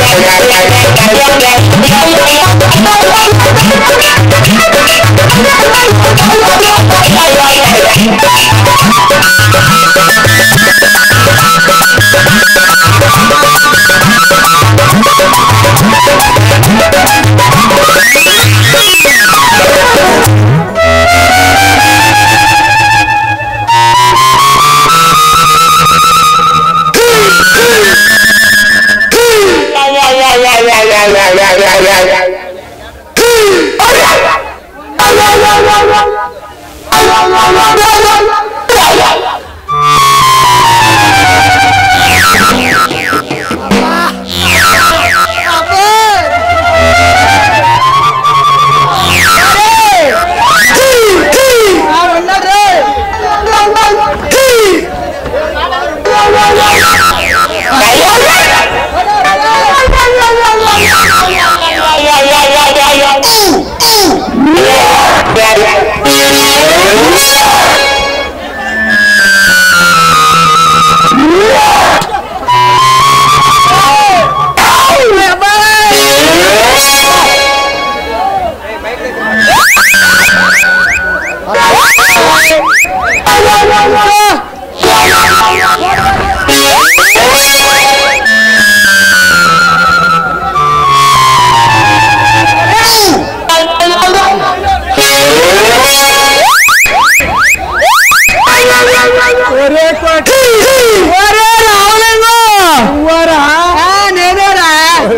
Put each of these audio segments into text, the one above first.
ఒరే రావలింగం నేనేరా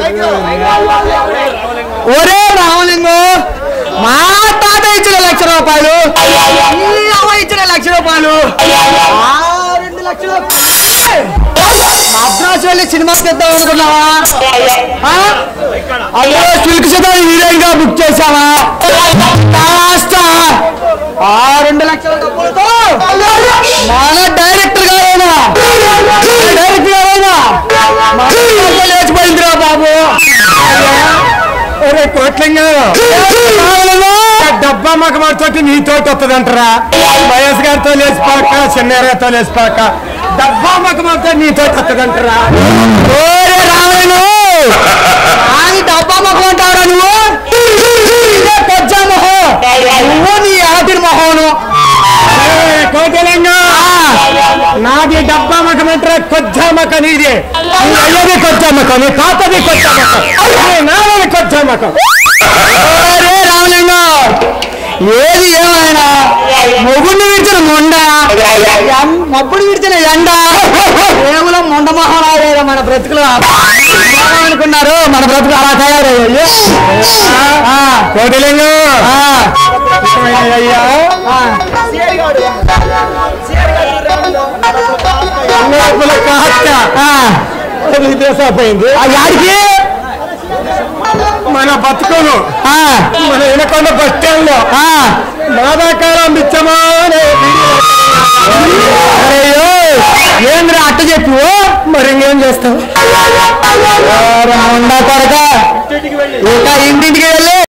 ఒరే రామలింగం మా తాత ఇచ్చిన లక్ష రూపాయలు ఈ అమ్మ ఇచ్చిన లక్ష రూపాయలు ఆ రెండు లక్షలు మద్రాసు వెళ్ళి సినిమా తెద్దాం అనుకున్నావా ఆ? అయ్యో సిల్క్ సిద్ధం హీరోయిన్ గా బుక్ చేసావా కాస్త ఆ రెండు లక్షల డబ్బులతో మన డైరెక్టర్ గారైనా మన డైరెక్టర్ గారైనా మన డబ్బు లేచిపోయిందిరా బాబు ఒరే కోట్లింగ డబ్బా మగ మాడితోటి నీతో వస్తుందంటారా మహేష్ గారితో లేచిపోక చిన్నారితో లేచిపోక డబ్బా మగ మాడితో నీతో వస్తుందంటారా ఓరే రావణు అది డబ్బా మగ అంటారా నువ్వు ఇదే కొజ్జా మొహం నువ్వు నీ ఆదిరి మొహను కోటలంగా నాది డబ్బా మకమంటారా కొజ్జా మక నీది నీ అయ్యది కొజ్జా మక నీ తాతది కొజ్జా మక నీ నాన్నది కొజ్జా మక ఓరే రామలింగం ఏది ఏమైనా మొగుడిని విడిచిన మొండ ఎం- మబ్బుడు విడిచిన ఎండ కేవలం మొండ మొహం రాలేదు మన బ్రతుకులు అనుకున్నారు మన బ్రతుకులు అలా తయారయ్యాయి కోటిలింగం అయ్యా పోయింది యాడికి మన బతుకును మన వినకొండ బస్ స్టాండ్ లో బాధాకాలం బిచ్చమా అనే అయ్యో ఏంద్రా అట్ట చెప్పు మరి ఇంకేం చేస్తావు ఉండా కొరక ఇంకా ఇంటింటికి వెళ్ళి